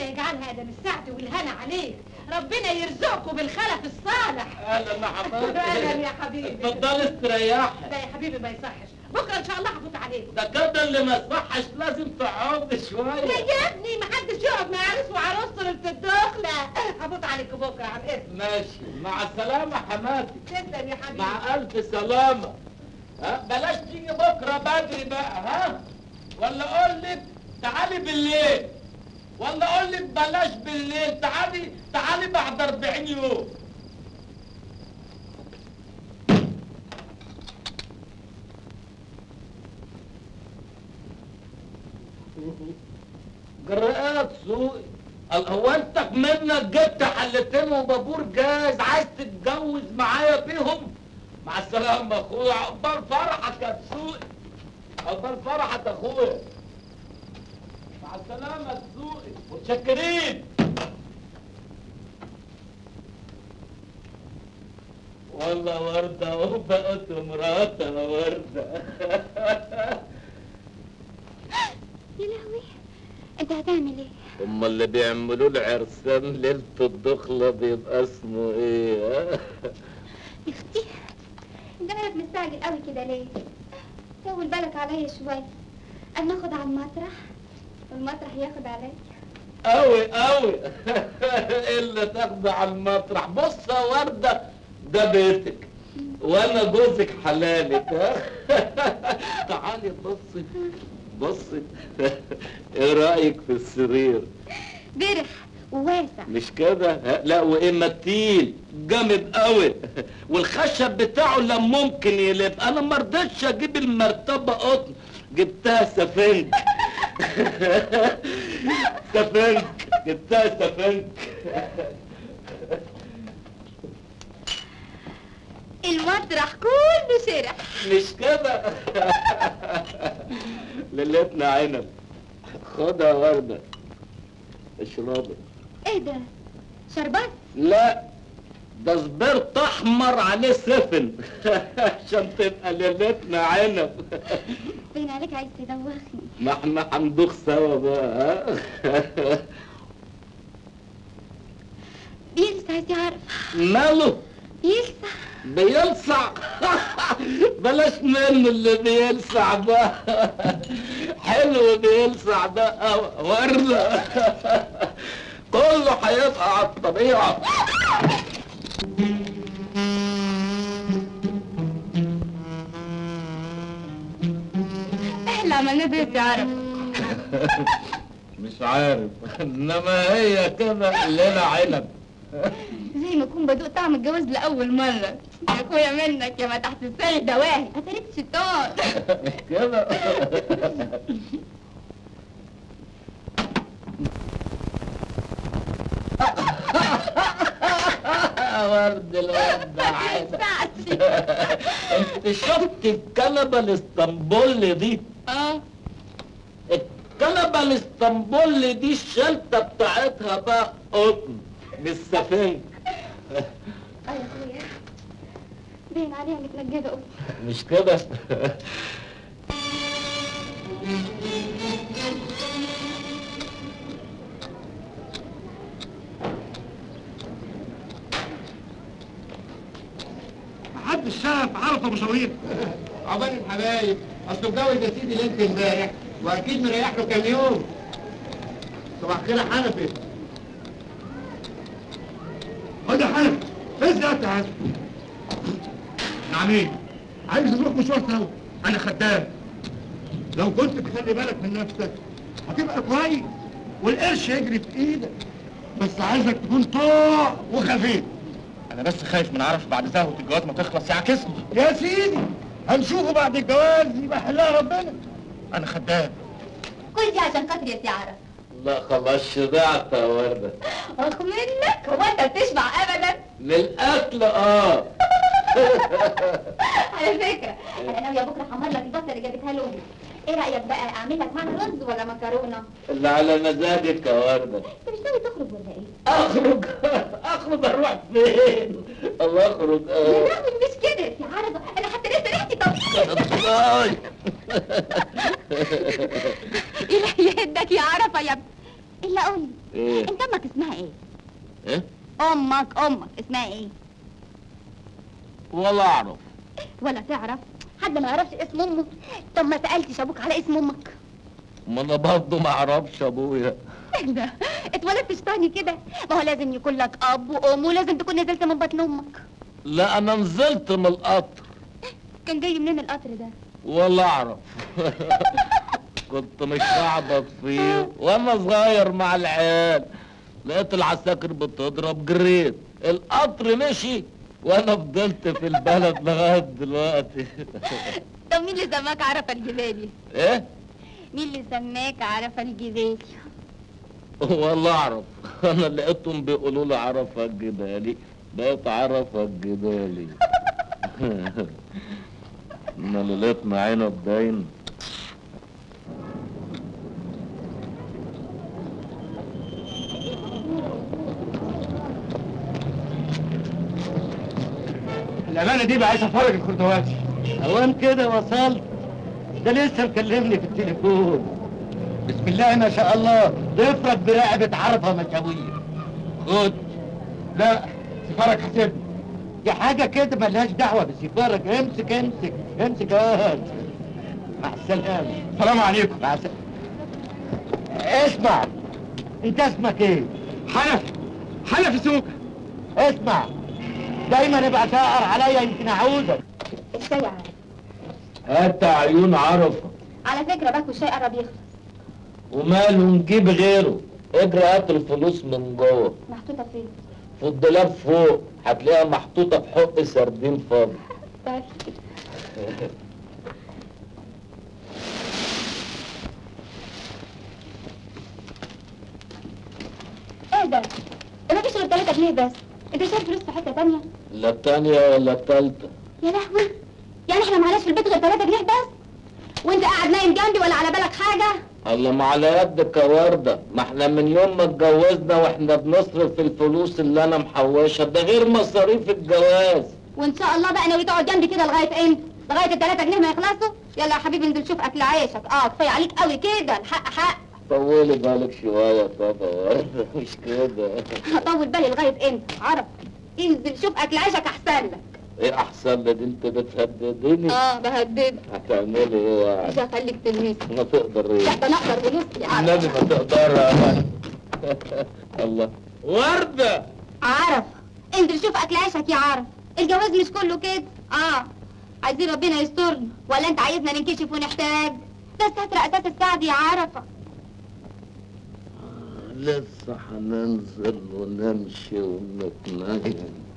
ربنا يجعلها ادم السعد والهنا عليك ربنا يرزقكم بالخلف الصالح اهلا يا حبيبي اهلا يا حبيبي اتفضلي استريحي لا يا حبيبي ما يصحش بكره ان شاء الله هفوت عليك ده كده اللي ما يصحش لازم تقعد لا شويه يا ابني ما حدش يقعد مع عريس وعروسته ليله الدخله هفوت عليك بكره عن اذن ماشي مع السلامه حماتي تسلم يا حبيبي مع الف سلامه ها بلاش تيجي بكره بدري بقى ها ولا اقول لك تعالي بالليل ولا اقول لك بلاش بالليل تعالي تعالي بعد 40 يوم جرأت سوقي ال- هو انت منك جبت حلتين وبابور جاهز عايز تتجوز معايا بيهم مع السلامة اخويا عقبال فرحك يا سوقي عقبال فرحك اخويا مع السلامة يا سوقي متشكرين والله وردة وبقت مراتها وردة يا لهوي انت هتعمل ايه هما اللي بيعملوا لي عرسان ليلة الدخلة بيبقى اسمه ايه ها؟ يا اختي انت مالك مستعجل قوي كده ليه طول بالك عليا شويه انا ناخد على المطرح والمطرح ياخد عليا قوي قوي الا تاخد على المطرح بص يا وردة ده بيتك وانا جوزك حلالك ها تعالي بصي بصي ايه رأيك في السرير برح وواسع مش كده ها؟ لا وايه متين جامد قوي والخشب بتاعه لا ممكن يلف انا ما رضيتش اجيب المرتبه قطن جبتها سفنج سفنج جبتها سفنج المطرح كله شرح مش كده ليلتنا عنب خدها يا ورده اشربي ايه ده شربات لا ده سبرت احمر عليه سفن عشان تبقى ليلتنا عنب باين عليك عايز تدوخني ما احنا هندوخ سوا بقى ها؟ بيلسع يا عارف ماله بيلسع بيلسع بلاش منه اللي بيلسع ده حلو بيلسع ده أوي. وردة كله هيبقى على الطبيعة احنا عملنا بيت يا عارف مش عارف انما هي كده ليلة عنب زي ما اكون بدوق طعم الجواز لاول مره يا اخويا منك يا ما تحت السري دواهي اتريت شيطان كده ورد الورد عايزة انت شفت الكنبة الاسطنبول دي اه الكنبة الاسطنبول دي الشلتة بتاعتها بقى قطن مش سفنج اه يا اخويا باين عليها متنجده قوي مش كده محدش شاف عرف ابو شوير عقبال الحبايب اصله اتجوز يا سيدي ليله امبارح واكيد مريح له كام يوم صباح الخير يا حنفي خد يا حنفي فين سيادتك يا حنفي نعم ايه عايز نروح مشوار سوا انا خدام لو كنت تخلي بالك من نفسك هتبقى كويس والقرش يجري في ايدك بس عايزك تكون طاع وخفيف انا بس خايف من عرف بعد زهوة الجواز ما تخلص يعكسني يا سيدي هنشوفه بعد الجواز يبقى حلها ربنا انا خدام كل دي عشان خاطر يا سي عرف لا خلاص شبعت يا وردة اخ منك هو انت بتشبع ابدا من الاكل اه على فكره انا ناويه بكره احمر لك البصل اللي جابتها لامي ايه رايك بقى اعمل لك معاها رز ولا مكرونه اللي على مزاجك يا وردة انت مش ناوي تخرج ولا ايه اخرج اخرج اروح فين الله اخرج يا اه لهوي مش كده يا عرفه انا حتى لسه ريحتي طبيعي آي. إلهي يهدك يا عرفه يا ابني الا قول لي ايه انت امك اسمها ايه ايه امك امك اسمها ايه ولا اعرف ولا تعرف حد ما يعرفش اسم امه طب ما سالتش ابوك على اسم امك ما انا برضه ما اعرفش ابويا ده اتولدتش تاني كده ما هو لازم يكون لك اب وام ولازم تكون نزلت من بطن امك لا انا نزلت من القطر كان جاي منين القطر ده ولا اعرف كنت مش بعبط فيه وانا صغير مع العيال لقيت العساكر بتضرب جريت القطر مشي وانا فضلت في البلد لغايه دلوقتي طب مين اللي سماك عرفه الجبالي ايه مين اللي سماك عرفه الجبالي والله اعرف انا لقيتهم بيقولوا لي عرفه الجبالي بقيت عرفه الجبالي انا ليلتنا عنب باين الامانه دي بقى عايز افرج الخردواتي اوان كده وصلت ده لسه مكلمني في التليفون بسم الله ما شاء الله ضفرك برقبه عرفه مشاوير خد لا سفارك حاسبني دي حاجة كده ملهاش دعوة بسفارك امسك امسك امسك اهات مع السلامة السلام عليكم مع السلامة اسمع انت اسمك ايه؟ حنف حنف سوكه اسمع دايما ابقى سائر عليا يمكن اعوزك الشاي عارف هات عيون عرفة على فكره باكو الشاي قرب يخلص وماله نجيب غيره اجري هات الفلوس من جوه محطوطه فين في الدولاب فوق هتلاقيها محطوطة في حق سردين فاضي طيب ايه ده؟ ده مفيش غير 3 جنيه بس انت شايل فلوس في حته تانية لا التانية ولا التالتة يا لهوي يعني احنا معناش في البيت غير 3 جنيه بس وانت قاعد نايم جنبي ولا على بالك حاجه الله ما على يدك يا وردة ما احنا من يوم ما اتجوزنا واحنا بنصرف في الفلوس اللي انا محوشها ده غير مصاريف الجواز وان شاء الله بقى ناوي تقعد جنبي كده لغايه امتى لغايه ال 3 جنيه ما يخلصوا يلا يا حبيبي انزل شوف اكل عيشك اه كفايه عليك قوي كده الحق حق طولي بالك شوية طبعا يا وردة مش كده هطول بالي لغايه امتى عرف انزل شوف اكل عيشك احسن لك ايه احسن لك انت بتهددني اه بهددك هتعملي ايه مش يعني هخليك تلمسني ما تقدر لا ايه ده انا اقدر ونص يا النبي عرف ما تقدر الله وردة عرف انزل شوف اكل عيشك يا عرف الجواز مش كله كده اه عايزين ربنا يسترنا ولا انت عايزنا ننكشف ونحتاج ده ستر اساس السعد يا عرفه لسه هننزل ونمشي ونتنين